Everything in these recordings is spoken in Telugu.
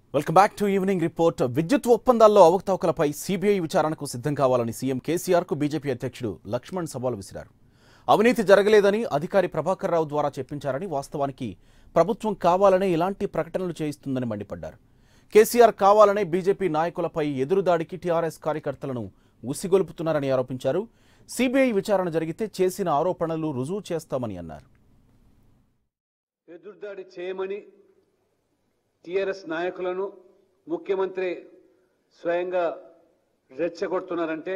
welcome back to evening report విద్యుత్ ఒప్పందాల్లో అవకతవకలపై సిబిఐ విచారణకు సిద్ధం కావాలని సీఎం కేసీఆర్ కు బీజేపీ అధ్యక్షుడు లక్ష్మణ్ సవాల్ విసిరారు అవినీతి జరగలేదని అధికారి ప్రభాకర్ రావు ద్వారా చెప్పించారని వాస్తవానికి ప్రభుత్వం కావాలనే ఇలాంటి ప్రకటనలు చేయిస్తుందని మండిపడ్డారు కేసీఆర్ కావాలనే బీజేపీ నాయకులపై ఎదురుదాడికి టీఆర్ఎస్ కార్యకర్తలను ఉసిగొలుపుతున్నారని ఆరోపించారు సిబిఐ విచారణ జరిగితే చేసిన ఆరోపణలు రుజువు చేస్తామని అన్నారు ఎదురుదాడి చేయమని టిఆర్ఎస్ నాయకులను ముఖ్యమంత్రి స్వయంగా రెచ్చగొడుతున్నారంటే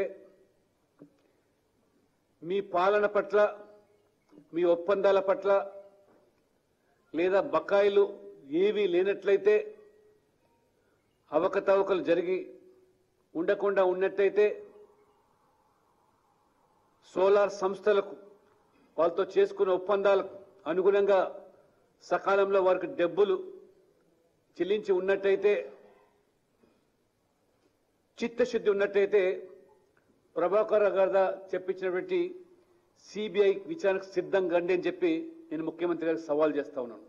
మీ పాలన పట్ల మీ ఒప్పందాల పట్ల లేదా బకాయిలు ఏవీ లేనట్లయితే అవకతవకలు జరిగి ఉండకుండా ఉన్నట్టయితే సోలార్ సంస్థలకు వాళ్ళతో చేసుకున్న ఒప్పందాలకు అనుగుణంగా సకాలంలో వారికి డబ్బులు చెల్లించి ఉన్నట్టయితే చిత్తశుద్ధి ఉన్నట్టయితే ప్రభాకర్ గారు చెప్పించినటువంటి సిబిఐ విచారణకు సిద్ధంగా అండి అని చెప్పి నేను ముఖ్యమంత్రి గారికి సవాల్ చేస్తా ఉన్నాను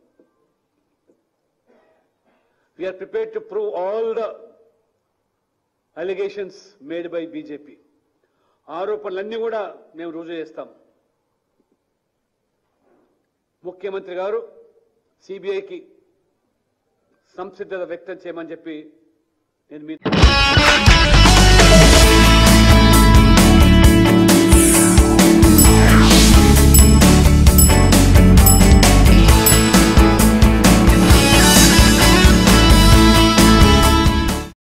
we are prepare to prove all the allegations made by BJP ఆరోపణలన్నీ కూడా మేము రుజువు చేస్తాం ముఖ్యమంత్రి గారు సిబిఐకి సంసిద్ధత వ్యక్తం చేయమని చెప్పి నేను మీ